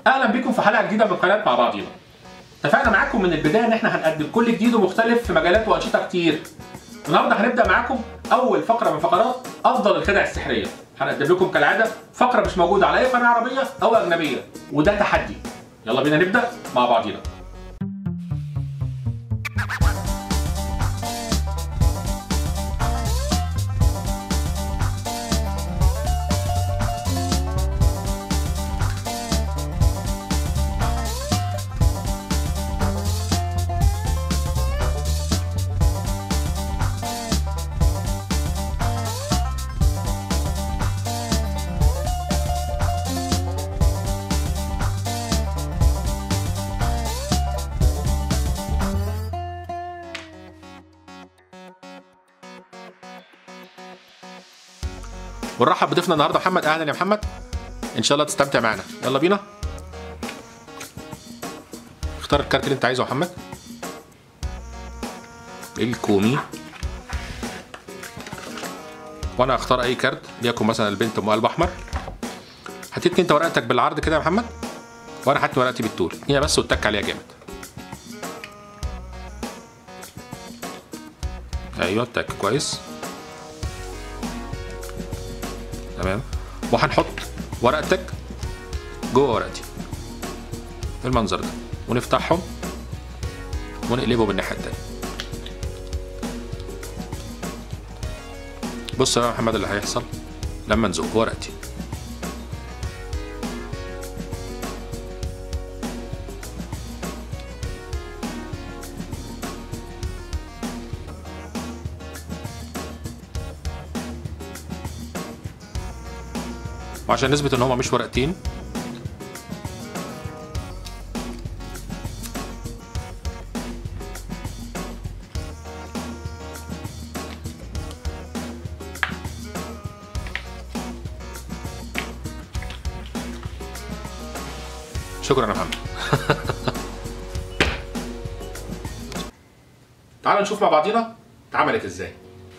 اهلا بكم في حلقه جديده من قناه مع بعضينا اتفقنا معاكم من البدايه ان احنا هنقدم كل جديد ومختلف في مجالات وانشطه كتير النهارده هنبدا معاكم اول فقره من فقرات افضل الخدع السحريه هنقدم لكم كالعاده فقره مش موجوده على اي قناه عربيه او اجنبيه وده تحدي يلا بينا نبدا مع بعضينا ونرحب بضيفنا النهارده محمد اهلا يا محمد ان شاء الله تستمتع معنا يلا بينا اختار الكارت اللي انت عايزه يا محمد الكومي وانا اختار اي كارت ليكن مثلا البنت ام قلب احمر هتتني انت ورقتك بالعرض كده يا محمد وانا هاتني ورقتي بالطول هي بس واتك عليها جامد ايوه اتك كويس تمام وهنحط ورقتك جوه ورقتي بالمنظر ده ونفتحهم ونقلبه بالناحيه التانيه بص بقى يا محمد اللي هيحصل لما نزق ورقتي وعشان نثبت ان هما مش ورقتين شكرا يا محمد تعالوا نشوف مع بعضينا اتعملت ازاي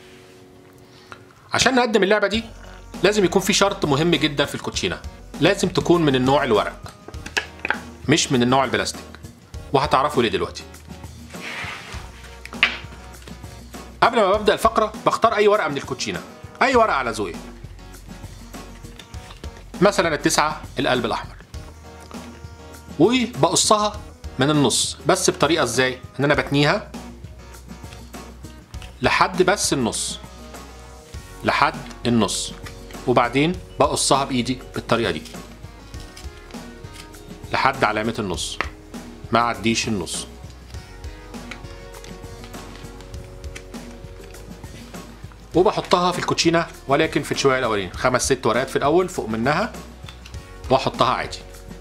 عشان نقدم اللعبه دي لازم يكون في شرط مهم جدا في الكوتشينه لازم تكون من النوع الورق مش من النوع البلاستيك وهتعرفوا ليه دلوقتي قبل ما ببدا الفقره بختار اي ورقه من الكوتشينه اي ورقه على ذوقي مثلا التسعه القلب الاحمر وبقصها من النص بس بطريقه ازاي ان انا بتنيها لحد بس النص لحد النص وبعدين بقصها بايدي بالطريقه دي لحد علامه النص ما عديش النص وبحطها في الكوتشينه ولكن في الشويه الاولين خمس ست ورقات في الاول فوق منها واحطها عادي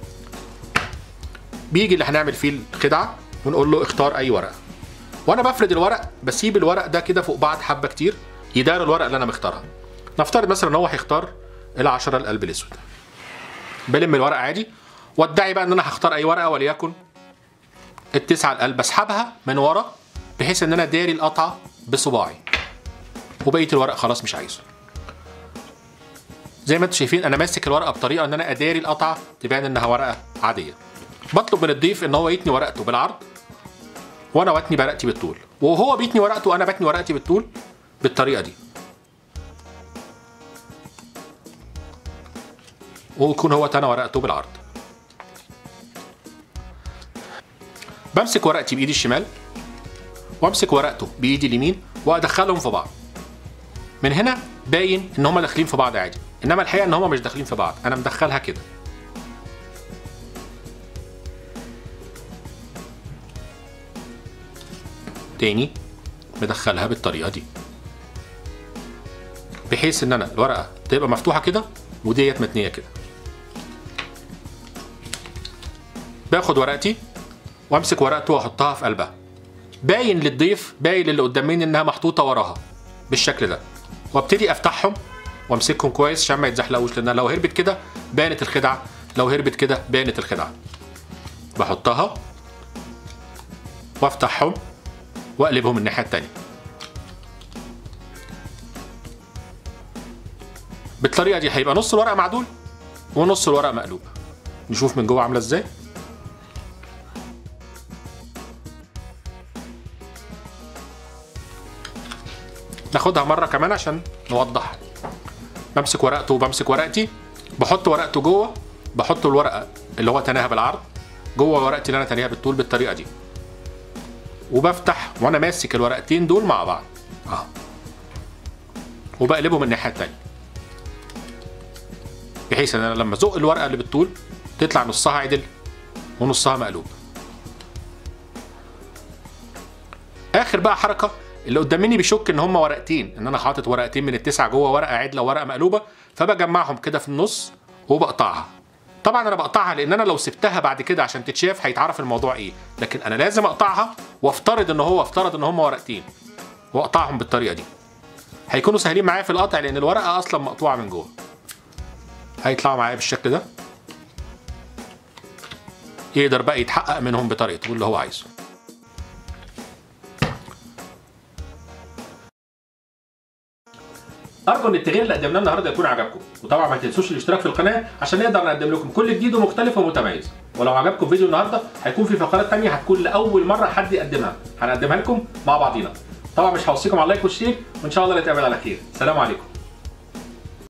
بيجي اللي هنعمل فيه الخدعه ونقول له اختار اي ورقه وانا بفرد الورق بسيب الورق ده كده فوق بعض حبه كتير يدار الورقه اللي انا مختارها نفترض مثلا ان هو هيختار العشرة القلب الاسود بلم الورقه عادي وادعي بقى ان انا هختار اي ورقه وليكن التسعه القلب بسحبها من ورا بحيث ان انا داري القطعه بصباعي وبقيه الورق خلاص مش عايزه زي ما انتم شايفين انا ماسك الورقه بطريقه ان انا اداري القطعه تبان انها ورقه عاديه بطلب من الضيف ان هو يتني ورقته بالعرض وانا واتني ورقتي بالطول وهو بيتني ورقته وانا بتني ورقتي بالطول بالطريقه دي ويكون هو تنى ورقته بالعرض بمسك ورقتي بايدي الشمال وامسك ورقته بايدي اليمين وادخلهم في بعض من هنا باين ان هما داخلين في بعض عادي انما الحقيقه ان هما مش داخلين في بعض انا مدخلها كده تاني مدخلها بالطريقه دي بحيث ان انا الورقه تبقى مفتوحه كده وديت متنيه كده باخد ورقتي وامسك ورقته واحطها في قلبها باين للضيف باين للي قدام مني انها محطوطه وراها بالشكل ده وابتدي افتحهم وامسكهم كويس عشان ما يتزحلقوش لان لو هربت كده بانت الخدعه لو هربت كده بانت الخدعه بحطها وافتحهم واقلبهم الناحيه التانيه بالطريقه دي هيبقى نص الورقه معدول ونص الورقه مقلوب نشوف من جوه عامله ازاي ناخدها مره كمان عشان نوضح بمسك ورقته وبمسك ورقتي بحط ورقته جوه بحط الورقه اللي هو تناها بالعرض جوه ورقتي اللي انا تانيها بالطول بالطريقه دي وبفتح وانا ماسك الورقتين دول مع بعض اه وبقلبهم الناحيه التانيه بحيث ان انا لما ازق الورقه اللي بالطول تطلع نصها عدل ونصها مقلوب اخر بقى حركه اللي قدام مني بيشك ان هما ورقتين ان انا حاطط ورقتين من التسعه جوه ورقه عدله وورقه مقلوبه فبجمعهم كده في النص وبقطعها طبعا انا بقطعها لان انا لو سبتها بعد كده عشان تتشاف هيتعرف الموضوع ايه لكن انا لازم اقطعها وافترض ان هو افترض ان هما ورقتين واقطعهم بالطريقه دي هيكونوا سهلين معايا في القطع لان الورقه اصلا مقطوعه من جوه هيطلعوا معايا بالشكل ده يقدر بقى يتحقق منهم بطريقته اللي هو عايزه ارجو ان التغيير اللي قدمناه النهارده يكون عجبكم وطبعا ما تنسوش الاشتراك في القناه عشان نقدر نقدم لكم كل جديد ومختلف ومتميز ولو عجبكم فيديو النهارده هيكون في فقرات تانية هتكون لاول مره حد يقدمها هنقدمها لكم مع بعضينا طبعا مش هوصيكم على اللايك والشير وان شاء الله نتقابل على خير سلام عليكم